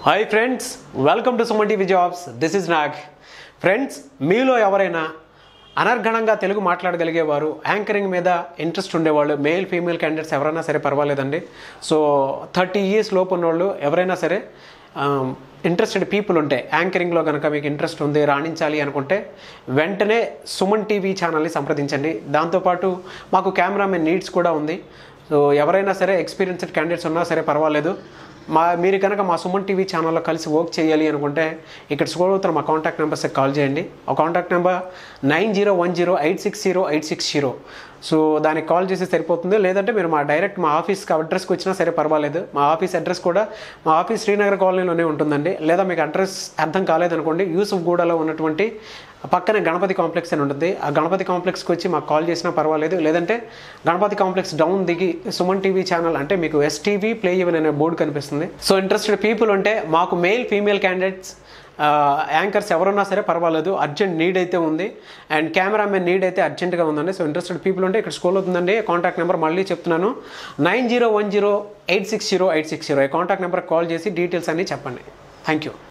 hi friends welcome to Suman TV jobs this is Nag friends మీలో ఎవరైనా అనర్గణంగా తెలుగు మాట్లాడగలిగేవారు యాంకరింగ్ మీద ఇంట్రెస్ట్ ఉండేవాళ్ళు మేల్ ఫీమేల్ క్యాండిడేట్స్ ఎవరైనా సరే పర్వాలేదండి సో థర్టీ ఇయర్స్ లోపు ఉన్నవాళ్ళు ఎవరైనా సరే ఇంట్రెస్టెడ్ పీపుల్ ఉంటే యాంకరింగ్లో కనుక మీకు ఇంట్రెస్ట్ ఉంది రాణించాలి అనుకుంటే వెంటనే సుమన్ టీవీ ఛానల్ని సంప్రదించండి దాంతోపాటు మాకు కెమెరామెన్ నీడ్స్ కూడా ఉంది సో ఎవరైనా సరే ఎక్స్పీరియన్స్డ్ క్యాండిడేట్స్ ఉన్నా సరే పర్వాలేదు మా మీరు కనుక మా సుమన్ టీవీ ఛానల్లో కలిసి వర్క్ చేయాలి అనుకుంటే ఇక్కడ స్కోర్ అవుతున్న మా కాంటాక్ట్ నెంబర్స్కి కాల్ చేయండి ఆ contact number nine zero one zero eight six zero eight six zero so దానికి కాల్ చేసి సరిపోతుంది లేదంటే మీరు మా డైరెక్ట్ మా ఆఫీస్కి అడ్రస్కి వచ్చినా సరే పర్వాలేదు మా ఆఫీస్ అడ్రస్ కూడా మా ఆఫీస్ శ్రీనగర్ కాలనీలోనే ఉంటుందండి లేదా మీకు అడ్రస్ అర్థం కాలేదనుకోండి యూసుఫ్ గూడలో ఉన్నటువంటి పక్కనే గణపతి కాంప్లెక్స్ అని ఉంటుంది ఆ గణపతి కాంప్లెక్స్కి వచ్చి మాకు కాల్ చేసినా పర్వాలేదు లేదంటే గణపతి కాంప్లెక్స్ డౌన్ దిగి సుమన్ టీవీ ఛానల్ అంటే మీకు ఎస్టీవీ ప్లే ఈవెన్ అనే బోర్డు కనిపిస్తుంది సో ఇంట్రెస్టెడ్ పీపుల్ ఉంటే మాకు మేల్ ఫీమేల్ క్యాండిడేట్స్ యాంకర్స్ ఎవరున్నా సరే పర్వాలేదు అర్జెంట్ నీడ్ అయితే ఉంది అండ్ కెమెరామెన్ నీడ్ అయితే అర్జెంట్గా ఉందండి సో ఇంట్రెస్టెడ్ పీపుల్ ఉంటే ఇక్కడ స్కూల్ అవుతుందండి కాంటాక్ట్ నెంబర్ మళ్ళీ చెప్తున్నాను nine zero one zero eight six zero eight six zero ఈ కాంటాక్ట్ నెంబర్ కాల్ చేసి డీటెయిల్స్ అన్నీ చెప్పండి థ్యాంక్ యూ